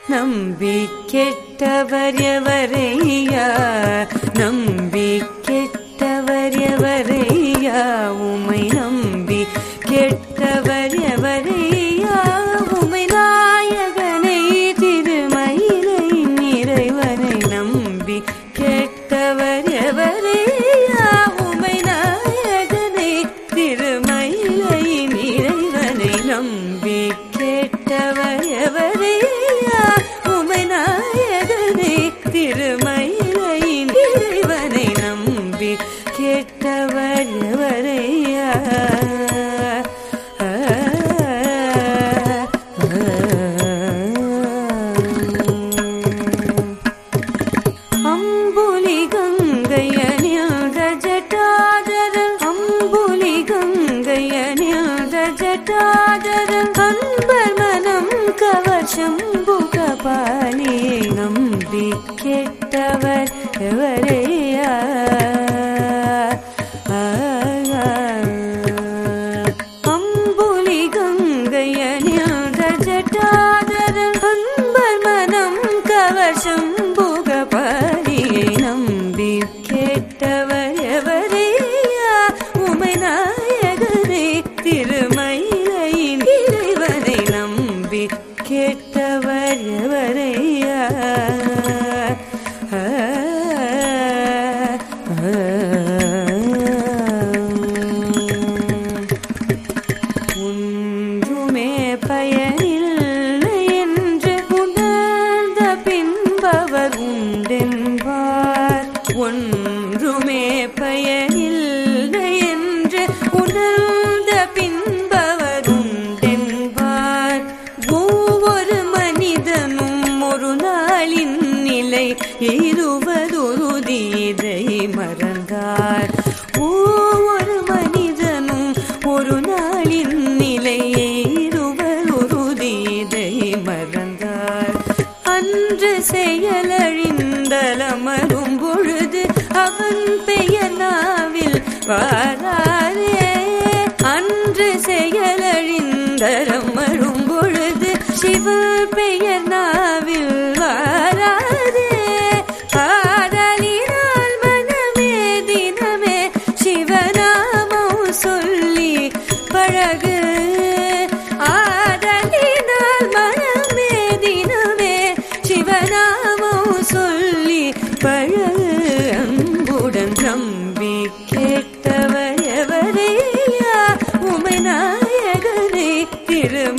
நம்பி கெட்டவர் எவரையா நம்பி கெட்டவர் எவரையா உமை நம்பி கெட்டவர் எவரையா உமை நாயகனை திருமயிலை இறைவனை நம்பி கெட்டவர் எவரையா உமை நாயகனை திருமயிலை இறைவனை நம்பி கெட்டவர் எவரையா உமை நாயகனை திருமயிலை இறைவனை நம்பி கெட்டவர் எவரையா அம்புலி கங்கையனில் ஜட்டாதரல் அம்புலி கங்கையனில் ஜட்டாதரல் அன்பர் மனம் கவர் சம்புக பாலியை நம்பி கெட்டவர் எவரையா அம்புலி கங்கையனில் ஜட்டாதரல் அன்பர் மனம் கவர் சம்புக பாலியை நம்பி கேட்டவர் எவரையா உமை நாயகரே திருமயிலையின் இறைவனை நம்பி கேட்டவர் எவரையா ஒன்றுமே பயனில்லை என்று உணர்ந்த பின்பவர் உண்டென்பார் ஒன்றுமே பயனில்லை என்று உணர்ந்த பின்பவர் உண்டென்பார் ஒவ்வொரு மனிதனும் ஒரு நாளின் நிலை இருவதொருதி இதை மறந்தார் ஒவ்வொரு மனிதனும் ஒரு நாளின் நிலையை இருவருதி இதை மறந்தார் அன்று செயலழிந்தலமரும் பொழுது அவன் பெயர் நாவில் வாராரே அன்று செயலழிந்தலமரும் பொழுது சிவ பெயர் நாவில் வாராரே ஆதலினால் மனமே தினமே சிவநாமம் சொல்லி பழகு ஆதலினால் மனமே தினமே சிவநாமம் சொல்லி பழகு அன்புடன் நம்பி கேட்டவர் எவரையா உமை நாயகனை திரு